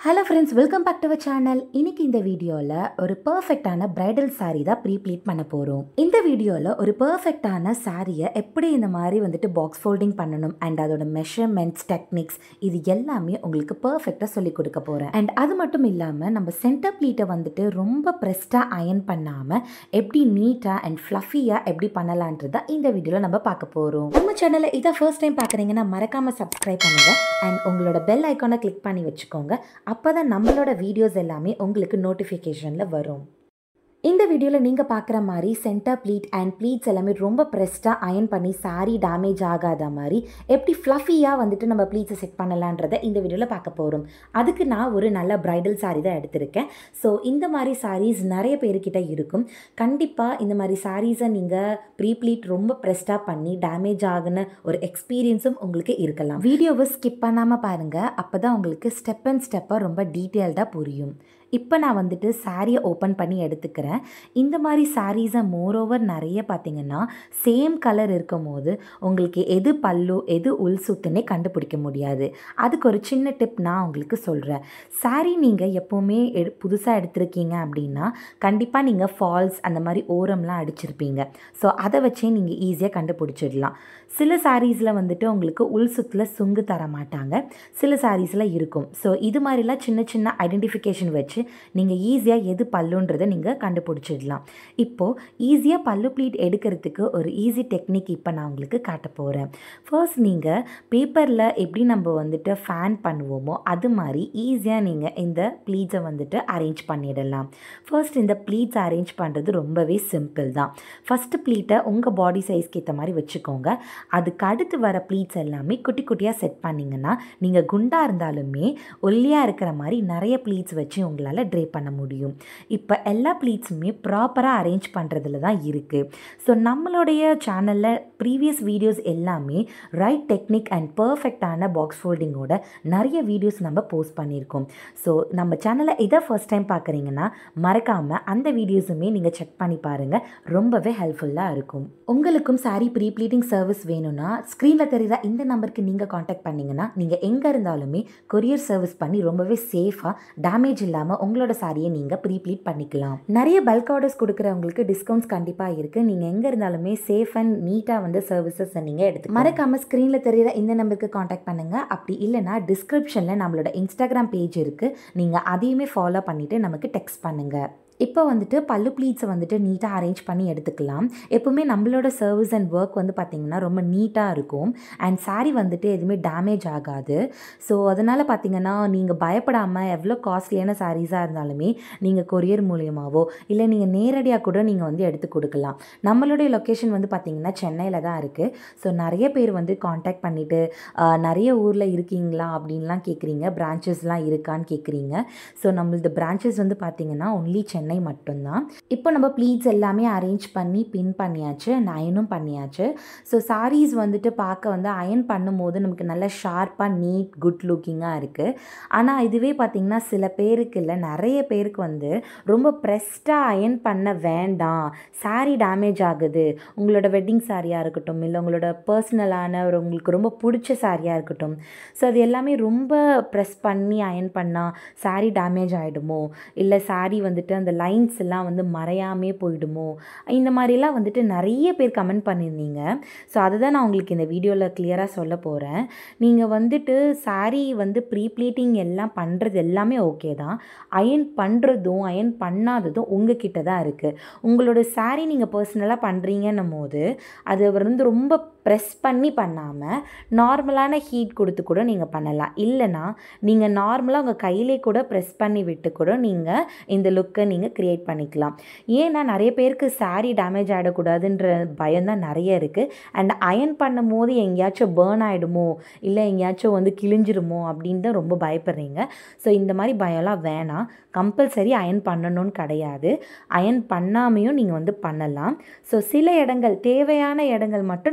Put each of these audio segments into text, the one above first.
hello friends welcome back to our channel இன்னைக்கு இந்த வீடியோவில் ஒரு பர்ஃபெக்டான பிரைடல் saree தான் ப்ரீ ப்ளீட் பண்ண போகிறோம் இந்த வீடியோவில் ஒரு பர்ஃபெக்டான சாரியை எப்படி இந்த மாதிரி வந்துட்டு பாக்ஸ் ஃபோல்டிங் பண்ணணும் அண்ட் அதோட மெஷர்மெண்ட்ஸ் டெக்னிக்ஸ் இது எல்லாமே உங்களுக்கு பர்ஃபெக்டாக சொல்லி கொடுக்க போகிறேன் அண்ட் அது மட்டும் இல்லாமல் நம்ம சென்டர் ப்ளீட்டை வந்துட்டு ரொம்ப ப்ரெஸ்டாக அயன் பண்ணாமல் எப்படி நீட்டாக அண்ட் ஃப்ளஃபியாக எப்படி பண்ணலான்றத இந்த வீடியோவில் நம்ம பார்க்க போகிறோம் நம்ம சேனலை இதை ஃபர்ஸ்ட் டைம் பார்க்குறீங்கன்னா மறக்காமல் சப்ஸ்கிரைப் பண்ணுங்கள் அண்ட் உங்களோட பெல் ஐக்கானை கிளிக் பண்ணி வச்சுக்கோங்க அப்போ தான் நம்மளோட வீடியோஸ் எல்லாமே உங்களுக்கு நோட்டிஃபிகேஷனில் வரும் இந்த வீடியோவில் நீங்கள் பார்க்குற மாதிரி சென்டர் ப்ளீட் அண்ட் ப்ளீட்ஸ் எல்லாமே ரொம்ப ப்ரெஸ்டாக அயன் பண்ணி saree டேமேஜ் ஆகாத மாதிரி எப்படி ஃப்ளஃபியாக வந்துட்டு நம்ம ப்ளீட்ஸை செட் பண்ணலான்றதை இந்த வீடியோவில் பார்க்க போகிறோம் அதுக்கு நான் ஒரு நல்ல பிரைடல் saree தான் எடுத்திருக்கேன் ஸோ இந்த மாதிரி sarees நிறைய பேர்கிட்ட இருக்கும் கண்டிப்பாக இந்த மாதிரி சாரீஸை நீங்கள் ப்ரீ ப்ளீட் ரொம்ப ப்ரெஸ்டாக பண்ணி டேமேஜ் ஆகுன ஒரு எக்ஸ்பீரியன்ஸும் உங்களுக்கு இருக்கலாம் வீடியோவை ஸ்கிப் பண்ணாமல் பாருங்கள் அப்போ தான் உங்களுக்கு ஸ்டெப் அண்ட் ஸ்டெப்பாக ரொம்ப டீட்டெயில்டாக புரியும் இப்போ நான் வந்துட்டு சாரியை ஓப்பன் பண்ணி எடுத்துக்கிறேன் இந்த மாதிரி சாரீஸை மோரோவர் நிறைய பார்த்தீங்கன்னா சேம் கலர் இருக்கும் போது உங்களுக்கு எது பல்லு எது உள் சுத்துன்னே கண்டுபிடிக்க முடியாது அதுக்கு ஒரு சின்ன டிப் நான் உங்களுக்கு சொல்கிறேன் சாரீ நீங்கள் எப்போவுமே எடு புதுசாக எடுத்திருக்கீங்க அப்படின்னா கண்டிப்பாக நீங்கள் ஃபால்ஸ் அந்த மாதிரி ஓரம்லாம் அடிச்சிருப்பீங்க ஸோ அதை வச்சே நீங்கள் ஈஸியாக கண்டுபிடிச்சிடலாம் சில சாரீஸில் வந்துட்டு உங்களுக்கு உள் சுத்தில் சுங்கு தர மாட்டாங்க சில சாரீஸில் இருக்கும் ஸோ இது மாதிரிலாம் சின்ன சின்ன ஐடென்டிஃபிகேஷன் வச்சு நீங்கள் ஈஸியாக எது பல்லுன்றதை நீங்கள் கண்டுபிடிச்சிடலாம் இப்போது ஈஸியாக பல்லு ப்ளீட் எடுக்கிறதுக்கு ஒரு ஈஸி டெக்னிக் இப்போ நான் உங்களுக்கு காட்ட போகிறேன் ஃபர்ஸ்ட் நீங்கள் பேப்பரில் எப்படி நம்ம வந்துட்டு ஃபேன் பண்ணுவோமோ அது மாதிரி ஈஸியாக நீங்கள் இந்த ப்ளீட்ஸை வந்துட்டு அரேஞ்ச் பண்ணிடலாம் ஃபர்ஸ்ட் இந்த ப்ளீட்ஸ் அரேஞ்ச் பண்ணுறது ரொம்பவே சிம்பிள் தான் ஃபஸ்ட்டு ப்ளீட்டை உங்கள் பாடி சைஸ்க்கு ஏற்ற மாதிரி வச்சுக்கோங்க அதுக்கு அடுத்து வர ப்ளீட்ஸ் எல்லாமே குட்டி குட்டியாக செட் பண்ணிங்கன்னா நீங்கள் குண்டாக இருந்தாலுமே ஒல்லியாக இருக்கிற மாதிரி நிறைய ப்ளீட்ஸ் வச்சு உங்களால் ட்ரே பண்ண முடியும் இப்போ எல்லா ப்ளீட்ஸுமே ப்ராப்பராக அரேஞ்ச் பண்ணுறதுல தான் இருக்குது ஸோ நம்மளுடைய சேனலில் ப்ரீவியஸ் வீடியோஸ் எல்லாமே ரைட் டெக்னிக் அண்ட் பர்ஃபெக்டான பாக்ஸ் ஃபோல்டிங்கோட நிறைய வீடியோஸ் நம்ம போஸ்ட் பண்ணியிருக்கோம் ஸோ நம்ம சேனலை இதை ஃபர்ஸ்ட் டைம் பார்க்குறீங்கன்னா மறக்காமல் அந்த வீடியோஸுமே நீங்கள் செக் பண்ணி பாருங்கள் ரொம்பவே ஹெல்ப்ஃபுல்லாக இருக்கும் உங்களுக்கும் சாரீ ப்ரீ ப்ளீட்டிங் சர்வீஸ் வேணும்னா ஸ்க்ரீனில் தெரியுற இந்த நம்பருக்கு நீங்கள் காண்டாக்ட் பண்ணிங்கன்னா நீங்கள் எங்கே இருந்தாலுமே கொரியர் சர்வீஸ் பண்ணி ரொம்பவே சேஃபாக டேமேஜ் இல்லாமல் உங்களோட சாரியை நீங்கள் ப்ரீ ப்ளீட் பண்ணிக்கலாம் நிறைய பல்க் ஆர்டர்ஸ் கொடுக்குறவங்களுக்கு டிஸ்கவுண்ட்ஸ் கண்டிப்பாக இருக்குது நீங்கள் எங்கே இருந்தாலுமே சேஃப் அண்ட் நீட்டாக வந்து சர்வீசஸ் நீங்கள் எடுத்து மறக்காமல் ஸ்க்ரீனில் தெரியுற இந்த நம்பருக்கு காண்டாக்ட் பண்ணுங்கள் அப்படி இல்லைனா டிஸ்கிரிப்ஷனில் நம்மளோட இன்ஸ்டாகிராம் பேஜ் இருக்குது நீங்கள் அதையுமே ஃபாலோ பண்ணிவிட்டு நமக்கு டெக்ஸ்ட் பண்ணுங்கள் இப்போ வந்துட்டு பல்லு ப்ளீட்ஸை வந்துட்டு நீட்டாக அரேஞ்ச் பண்ணி எடுத்துக்கலாம் எப்போவுமே நம்மளோட சர்வீஸ் அண்ட் ஒர்க் வந்து பார்த்திங்கன்னா ரொம்ப நீட்டாக இருக்கும் அண்ட் சாரீ வந்துட்டு எதுவுமே டேமேஜ் ஆகாது ஸோ அதனால் பார்த்திங்கன்னா நீங்கள் பயப்படாமல் எவ்வளோ காஸ்ட்லியான சாரீஸாக இருந்தாலுமே நீங்கள் கொரியர் மூலியமாகவோ இல்லை நீங்கள் நேரடியாக கூட நீங்கள் வந்து எடுத்து கொடுக்கலாம் நம்மளுடைய லொக்கேஷன் வந்து பார்த்திங்கன்னா சென்னையில் தான் இருக்குது ஸோ நிறைய பேர் வந்து காண்டாக்ட் பண்ணிவிட்டு நிறைய ஊரில் இருக்கீங்களா அப்படின்லாம் கேட்குறீங்க பிரான்ச்சஸ்லாம் இருக்கான்னு கேட்குறீங்க ஸோ நம்மளது பிரான்ச்சஸ் வந்து பார்த்திங்கன்னா ஒன்லி சென்னை சென்னை மட்டும்தான் இப்போ நம்ம ப்ளீட்ஸ் எல்லாமே அரேஞ்ச் பண்ணி பின் பண்ணியாச்சு அண்ட் அயனும் பண்ணியாச்சு ஸோ சாரீஸ் வந்துட்டு பார்க்க வந்து அயன் பண்ணும்போது நமக்கு நல்ல ஷார்ப்பாக நீட் குட் லுக்கிங்காக இருக்குது ஆனால் இதுவே பார்த்திங்கன்னா சில பேருக்கு இல்லை நிறைய பேருக்கு வந்து ரொம்ப ப்ரெஸ்டாக அயன் பண்ண வேண்டாம் சாரீ டேமேஜ் ஆகுது உங்களோட வெட்டிங் சாரியாக இருக்கட்டும் இல்லை உங்களோட பர்சனலான ஒரு உங்களுக்கு ரொம்ப பிடிச்ச சாரியாக இருக்கட்டும் ஸோ அது எல்லாமே ரொம்ப ப்ரெஸ் பண்ணி அயன் பண்ணால் சாரீ டேமேஜ் ஆகிடுமோ இல்லை சாரீ வந்துட்டு அந்த லைன்ஸ் எல்லாம் வந்து மறையாமே போயிடுமோ இந்த மாதிரிலாம் வந்துட்டு நிறைய பேர் கமெண்ட் பண்ணியிருந்தீங்க ஸோ அதை தான் நான் உங்களுக்கு இந்த வீடியோவில் கிளியராக சொல்ல போகிறேன் நீங்கள் வந்துட்டு சாரீ வந்து ப்ரீ ப்ளீட்டிங் எல்லாம் பண்ணுறது எல்லாமே ஓகே தான் அயன் பண்ணுறதும் அயன் பண்ணாததும் உங்கள் கிட்ட தான் இருக்குது உங்களோட சாரீ நீங்கள் பர்சனலாக பண்ணுறீங்கன்னும் போது அது வந்து ரொம்ப ப்ரெஸ் பண்ணி பண்ணாமல் நார்மலான ஹீட் கொடுத்து கூட நீங்கள் பண்ணலாம் இல்லைனா நீங்கள் நார்மலாக உங்கள் கையிலே கூட ப்ரெஸ் பண்ணி விட்டு கூட நீங்கள் இந்த லுக்கை நீங்கள் க்ரியேட் பண்ணிக்கலாம் ஏன்னா நிறைய பேருக்கு சாரீ டேமேஜ் ஆகிடக்கூடாதுன்ற பயம் தான் நிறைய இருக்குது அண்ட் அயன் பண்ணும் போது எங்கேயாச்சும் பேர்ன் ஆகிடுமோ இல்லை எங்கேயாச்சும் வந்து கிழிஞ்சிருமோ அப்படின்னு தான் ரொம்ப பயப்படுறீங்க ஸோ இந்த மாதிரி பயம்லாம் வேணாம் கம்பல்சரி அயன் பண்ணணும்னு கிடையாது அயன் பண்ணாமையும் நீங்கள் வந்து பண்ணலாம் ஸோ சில இடங்கள் தேவையான இடங்கள் மட்டும் நம்ம அயன்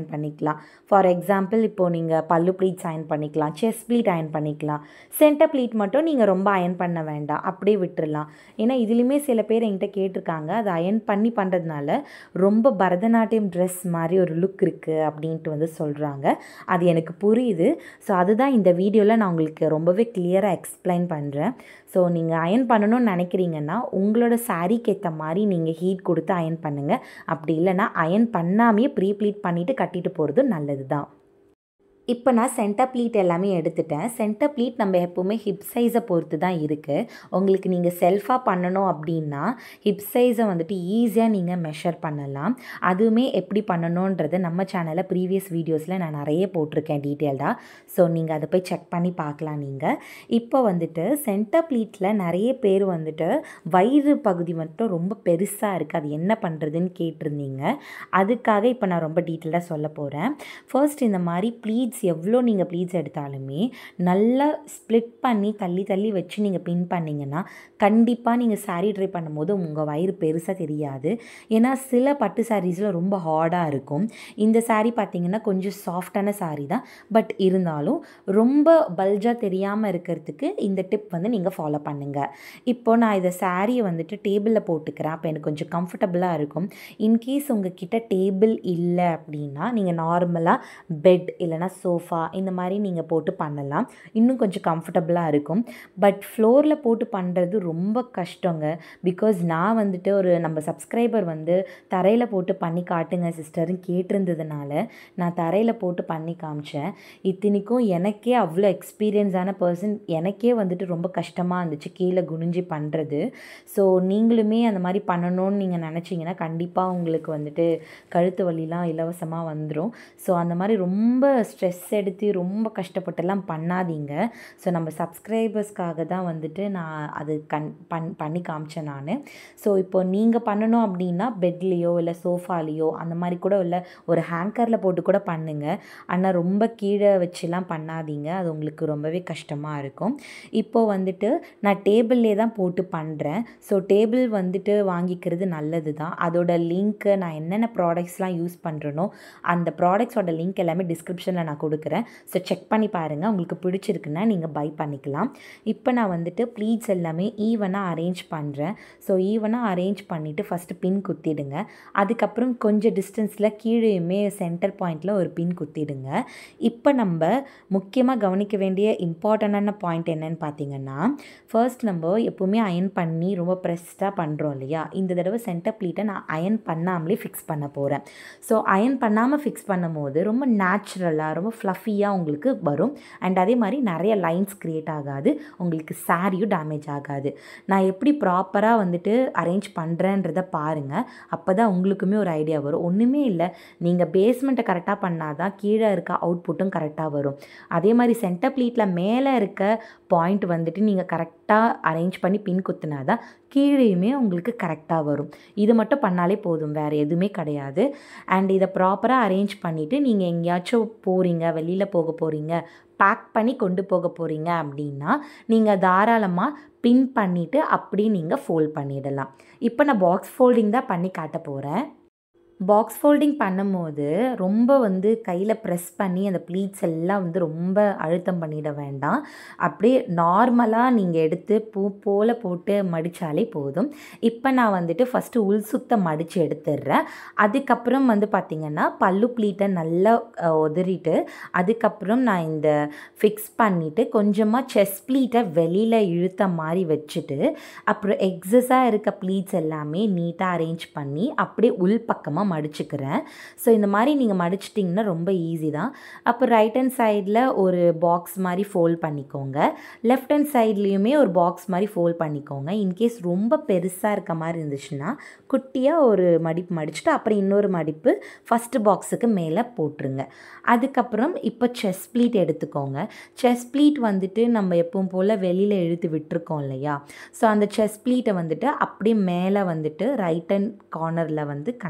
அயன் பண்ணிக்கலாம் ஃபார் எக்ஸாம்பிள் இப்போது நீங்கள் பல்லு ப்ளீட்ஸ் அயன் பண்ணிக்கலாம் செஸ் ப்ளீட் அயன் பண்ணிக்கலாம் சென்டர் ப்ளீட் மட்டும் நீங்கள் ரொம்ப அயன் பண்ண வேண்டாம் அப்படியே விட்டுறலாம் ஏன்னா இதுலேயுமே சில பேர் என்கிட்ட கேட்டிருக்காங்க அது அயன் பண்ணி பண்ணுறதுனால ரொம்ப பரதநாட்டியம் ட்ரெஸ் மாதிரி ஒரு லுக் இருக்குது அப்படின்ட்டு வந்து சொல்கிறாங்க அது எனக்கு புரியுது ஸோ அதுதான் இந்த வீடியோவில் நான் உங்களுக்கு ரொம்பவே கிளியராக எக்ஸ்பிளைன் பண்ணுறேன் ஸோ நீங்கள் அயன் பண்ணணும்னு நினைக்கிறீங்கன்னா உங்களோட சாரீக்கு ஏற்ற மாதிரி நீங்கள் ஹீட் கொடுத்து அயன் பண்ணுங்கள் அப்படி இல்லைன்னா அயன் பண்ணாமையே ப்ரீ ப்ளீட் பண்ணிவிட்டு கட்டிட்டு போகிறது நல்லது தான் இப்போ நான் சென்டர் ப்ளீட் எல்லாமே எடுத்துட்டேன் சென்டர் ப்ளீட் நம்ம எப்போவுமே ஹிப் சைஸை பொறுத்து தான் இருக்குது உங்களுக்கு நீங்கள் செல்ஃபாக பண்ணணும் அப்படின்னா ஹிப் சைஸை வந்துட்டு ஈஸியாக நீங்கள் மெஷர் பண்ணலாம் அதுவுமே எப்படி பண்ணணுன்றதை நம்ம சேனலில் ப்ரீவியஸ் வீடியோஸில் நான் நிறைய போட்டிருக்கேன் டீட்டெயில்டாக ஸோ நீங்கள் அதை போய் செக் பண்ணி பார்க்கலாம் நீங்கள் இப்போ வந்துட்டு சென்டர் ப்ளீட்டில் நிறைய பேர் வந்துட்டு வயிறு பகுதி மட்டும் ரொம்ப பெருசாக இருக்குது அது என்ன பண்ணுறதுன்னு கேட்டிருந்தீங்க அதுக்காக இப்போ நான் ரொம்ப டீட்டெயிலாக சொல்ல போகிறேன் ஃபர்ஸ்ட் இந்த மாதிரி ப்ளீட்ஸ் எவ்வளோ நீங்கள் ப்ளீட்ஸ் எடுத்தாலுமே நல்லா ஸ்ப்ளிட் பண்ணி தள்ளி தள்ளி வச்சு நீங்கள் பின் பண்ணிங்கன்னா கண்டிப்பாக நீங்கள் சாரீ ட்ரை பண்ணும்போது உங்கள் வயிறு பெருசாக தெரியாது ஏன்னா சில பட்டு சாரீஸில் ரொம்ப ஹார்டாக இருக்கும் இந்த சாரீ பார்த்திங்கன்னா கொஞ்சம் சாஃப்டான சாரீ தான் பட் இருந்தாலும் ரொம்ப பல்ஜாக தெரியாமல் இருக்கிறதுக்கு இந்த டிப் வந்து நீங்கள் ஃபாலோ பண்ணுங்கள் இப்போது நான் இதை சாரியை வந்துட்டு டேபிளில் போட்டுக்கிறேன் அப்போ எனக்கு கொஞ்சம் கம்ஃபர்டபுளாக இருக்கும் இன்கேஸ் உங்கள் கிட்ட டேபிள் இல்லை அப்படின்னா நீங்கள் நார்மலாக பெட் இல்லைனா சோஃபா இந்த மாதிரி நீங்கள் போட்டு பண்ணலாம் இன்னும் கொஞ்சம் கம்ஃபர்டபுளாக இருக்கும் பட் ஃப்ளோரில் போட்டு பண்ணுறது ரொம்ப கஷ்டங்க பிகாஸ் நான் வந்துட்டு ஒரு நம்ம சப்ஸ்கிரைபர் வந்து தரையில் போட்டு பண்ணி காட்டுங்க சிஸ்டர்னு கேட்டிருந்ததுனால நான் தரையில் போட்டு பண்ணி காமிச்சேன் இத்தனைக்கும் எனக்கே அவ்வளோ எக்ஸ்பீரியன்ஸான பர்சன் எனக்கே வந்துட்டு ரொம்ப கஷ்டமாக இருந்துச்சு கீழே குனிஞ்சு பண்ணுறது ஸோ நீங்களுமே அந்த மாதிரி பண்ணணும்னு நீங்கள் நினச்சிங்கன்னா கண்டிப்பாக உங்களுக்கு வந்துட்டு கழுத்து வலிலாம் இலவசமாக வந்துடும் ஸோ அந்த மாதிரி ரொம்ப ஸ்ட்ரெஸ் எடுத்து ரொம்ப கஷ்டப்பட்டெல்லாம் பண்ணாதீங்க ஸோ நம்ம சப்ஸ்கிரைபர்ஸ்க்காக தான் வந்துட்டு நான் அது கண் பண் பண்ணி காமிச்சேன் நான் ஸோ இப்போ நீங்கள் பண்ணணும் அப்படின்னா பெட்லேயோ இல்லை சோஃபாலேயோ அந்த மாதிரி கூட இல்லை ஒரு ஹேங்கரில் போட்டு கூட பண்ணுங்கள் ஆனால் ரொம்ப கீழே வச்சுலாம் பண்ணாதீங்க அது உங்களுக்கு ரொம்பவே கஷ்டமாக இருக்கும் இப்போது வந்துட்டு நான் டேபிள்லே தான் போட்டு பண்ணுறேன் ஸோ டேபிள் வந்துட்டு வாங்கிக்கிறது நல்லது தான் அதோட லிங்க்கு நான் என்னென்ன ப்ராடக்ட்ஸ்லாம் யூஸ் பண்ணுறேனோ அந்த ப்ராடக்ட்ஸோட லிங்க் எல்லாமே டிஸ்கிரிப்ஷனில் நான் கொடுக்குறேன் ஸோ செக் பண்ணி பாருங்கள் உங்களுக்கு பிடிச்சிருக்குன்னா நீங்கள் பை பண்ணிக்கலாம் இப்போ நான் வந்துட்டு ப்ளீட்ஸ் எல்லாமே ஈவனாக அரேஞ்ச் பண்ணுறேன் ஸோ ஈவனாக அரேஞ்ச் பண்ணிவிட்டு ஃபஸ்ட்டு பின் குத்திடுங்க அதுக்கப்புறம் கொஞ்சம் டிஸ்டன்ஸில் கீழேயுமே சென்டர் பாயிண்டில் ஒரு பின் குத்திடுங்க இப்போ நம்ம முக்கியமாக கவனிக்க வேண்டிய இம்பார்ட்டண்டான பாயிண்ட் என்னன்னு பார்த்தீங்கன்னா ஃபர்ஸ்ட் நம்ம எப்போவுமே அயன் பண்ணி ரொம்ப ப்ரெஸ்டாக பண்ணுறோம் இல்லையா இந்த தடவை சென்டர் ப்ளீட்டை நான் அயன் பண்ணாமலே ஃபிக்ஸ் பண்ண போகிறேன் ஸோ அயன் பண்ணாமல் ஃபிக்ஸ் பண்ணும்போது ரொம்ப நேச்சுரலாக ரொம்ப ஃப்ளஃபியாக உங்களுக்கு வரும் அண்ட் அதே மாதிரி நிறைய லைன்ஸ் க்ரியேட் ஆகாது உங்களுக்கு சாரியும் டேமேஜ் ஆகாது நான் எப்படி ப்ராப்பராக வந்துட்டு அரேஞ்ச் பண்ணுறேன்றத பாருங்கள் அப்போ தான் உங்களுக்குமே ஒரு ஐடியா வரும் ஒன்றுமே இல்லை நீங்கள் பேஸ்மெண்ட்டை கரெக்டாக பண்ணால் தான் கீழே இருக்க அவுட்புட்டும் கரெக்டாக வரும் அதே மாதிரி சென்டர் ப்ளீட்டில் மேலே இருக்க பாயிண்ட் வந்துட்டு நீங்கள் கரெக்டாக அரேஞ்ச் பண்ணி பின் குத்துனா தான் கீழேயுமே உங்களுக்கு கரெக்டாக வரும் இது மட்டும் பண்ணாலே போதும் வேறு எதுவுமே கிடையாது அண்ட் இதை ப்ராப்பராக அரேஞ்ச் பண்ணிவிட்டு நீங்கள் எங்கேயாச்சும் போகிறீங்க வெளியில் போக போகிறீங்க பேக் பண்ணி கொண்டு போக போகிறீங்க அப்படின்னா நீங்கள் தாராளமாக பின் பண்ணிவிட்டு அப்படி நீங்கள் ஃபோல்ட் பண்ணிடலாம் இப்போ நான் பாக்ஸ் ஃபோல்டிங் தான் பண்ணி காட்ட போகிறேன் பாக்ஸ் ஃபோல்டிங் பண்ணும்போது ரொம்ப வந்து கையில் ப்ரெஸ் பண்ணி அந்த ப்ளீட்ஸ் எல்லாம் வந்து ரொம்ப அழுத்தம் பண்ணிட வேண்டாம் அப்படியே நார்மலாக நீங்கள் எடுத்து பூ போல் போட்டு மடித்தாலே போதும் இப்போ நான் வந்துட்டு ஃபஸ்ட்டு உள் சுத்த மடித்து எடுத்துடுறேன் அதுக்கப்புறம் வந்து பார்த்திங்கன்னா பல்லு ப்ளீட்டை நல்லா அஹ், உதறிட்டு அதுக்கப்புறம் நான் இந்த ஃபிக்ஸ் பண்ணிவிட்டு கொஞ்சமாக செஸ் ப்ளீட்டை வெளியில் இழுத்த மாதிரி வச்சுட்டு அப்புறம் எக்ஸஸாக இருக்க ப்ளீட்ஸ் எல்லாமே நீட்டாக அரேஞ்ச் பண்ணி அப்படியே உள் பக்கமாக மடிச்சுக்கிறேன் ஸோ இந்த மாதிரி நீங்கள் மடிச்சிட்டிங்கன்னா ரொம்ப ஈஸி தான் அப்போ ரைட் ஹேண்ட் சைடில் ஒரு பாக்ஸ் மாதிரி ஃபோல்ட் பண்ணிக்கோங்க லெஃப்ட் ஹேண்ட் சைட்லேயுமே ஒரு பாக்ஸ் மாதிரி ஃபோல்ட் பண்ணிக்கோங்க இன்கேஸ் ரொம்ப பெருசாக இருக்க மாதிரி இருந்துச்சுன்னா குட்டியாக ஒரு மடிப்பு மடிச்சுட்டு அப்புறம் இன்னொரு மடிப்பு ஃபஸ்ட்டு பாக்ஸுக்கு மேலே போட்டுருங்க அதுக்கப்புறம் இப்போ செஸ் ப்ளீட் எடுத்துக்கோங்க செஸ் ப்ளீட் வந்துட்டு நம்ம எப்பவும் போல் வெளியில் இழுத்து விட்டுருக்கோம் இல்லையா ஸோ அந்த செஸ் ப்ளீட்டை வந்துட்டு அப்படியே மேலே வந்துட்டு ரைட் ஹேண்ட் கார்னரில் வந்து கனெக்ட் பண்ணி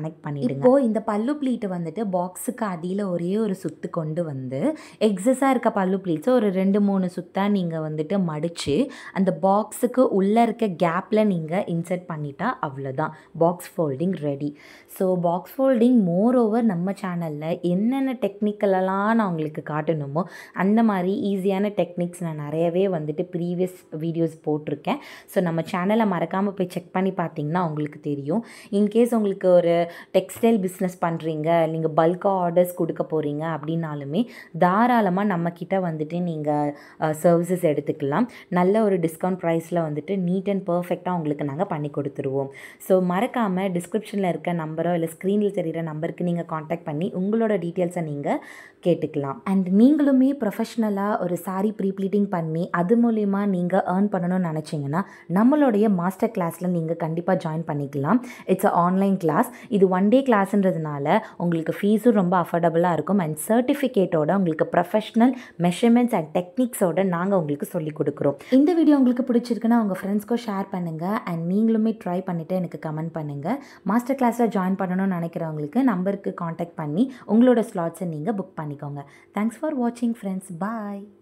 பண்ணிடுங்க இப்போ இந்த பல்லு ப்ளீட்டை வந்துட்டு பாக்ஸுக்கு அடியில் ஒரே ஒரு சுத்து கொண்டு வந்து எக்ஸஸாக இருக்க பல்லு ப்ளீட்ஸை ஒரு ரெண்டு மூணு சுத்தாக நீங்கள் வந்துட்டு மடித்து அந்த பாக்ஸுக்கு உள்ளே இருக்க கேப்பில் நீங்கள் இன்சர்ட் பண்ணிட்டா அவ்வளோதான் box folding ready so box folding moreover நம்ம சேனலில் என்னென்ன டெக்னிக்கலெல்லாம் நான் உங்களுக்கு காட்டணுமோ அந்த மாதிரி ஈஸியான டெக்னிக்ஸ் நான் நிறையவே வந்துட்டு ப்ரீவியஸ் வீடியோஸ் போட்டிருக்கேன் ஸோ நம்ம சேனலை மறக்காமல் போய் செக் பண்ணி பார்த்தீங்கன்னா உங்களுக்கு தெரியும் இன்கேஸ் உங்களுக்கு ஒரு டெக்ஸ்டைல் பிஸ்னஸ் பண்ணுறீங்க நீங்கள் பல்காக ஆர்டர்ஸ் கொடுக்க போகிறீங்க அப்படின்னாலுமே தாராளமாக நம்மக்கிட்ட வந்துட்டு நீங்கள் சர்வீசஸ் எடுத்துக்கலாம் நல்ல ஒரு டிஸ்கவுண்ட் ப்ரைஸில் வந்துட்டு நீட் அண்ட் பர்ஃபெக்டாக உங்களுக்கு நாங்கள் பண்ணி கொடுத்துருவோம் ஸோ மறக்காமல் டிஸ்கிரிப்ஷனில் இருக்க நம்பரோ இல்லை ஸ்க்ரீனில் தெரிகிற நம்பருக்கு நீங்கள் காண்டாக்ட் பண்ணி உங்களோட டீட்டெயில்ஸை நீங்கள் கேட்டுக்கலாம் அண்ட் நீங்களுமே ப்ரொஃபஷ்னலாக ஒரு சாரீ ப்ரீப்ளீட்டிங் பண்ணி அது மூலிமா நீங்கள் ஏர்ன் பண்ணணும்னு நினச்சிங்கன்னா நம்மளுடைய மாஸ்டர் கிளாஸில் நீங்கள் கண்டிப்பாக ஜாயின் பண்ணிக்கலாம் இட்ஸ் அ ஆன்லைன் கிளாஸ் இது ஒன் டே கிளாஸ்ன்றதுனால உங்களுக்கு ஃபீஸும் ரொம்ப அஃபோர்டபுளாக இருக்கும் அண்ட் சர்டிஃபிகேட்டோட உங்களுக்கு ப்ரொஃபஷ்னல் மெஷர்மெண்ட்ஸ் அண்ட் டெக்னிக்ஸோட நாங்கள் உங்களுக்கு சொல்லிக் கொடுக்குறோம் இந்த வீடியோ உங்களுக்கு பிடிச்சிருக்குன்னா உங்கள் ஃப்ரெண்ட்ஸ்க்கும் ஷேர் பண்ணுங்கள் அண்ட் நீங்களுமே ட்ரை பண்ணிவிட்டு எனக்கு கமெண்ட் பண்ணுங்கள் மாஸ்டர் கிளாஸில் ஜாயின் பண்ணணும்னு நினைக்கிறவங்களுக்கு நம்பருக்கு காண்டாக்ட் பண்ணி உங்களோட ஸ்லாட்ஸை நீங்கள் புக் பண்ணிக்கோங்க தேங்க்ஸ் ஃபார் வாட்சிங் ஃப்ரெண்ட்ஸ் பாய்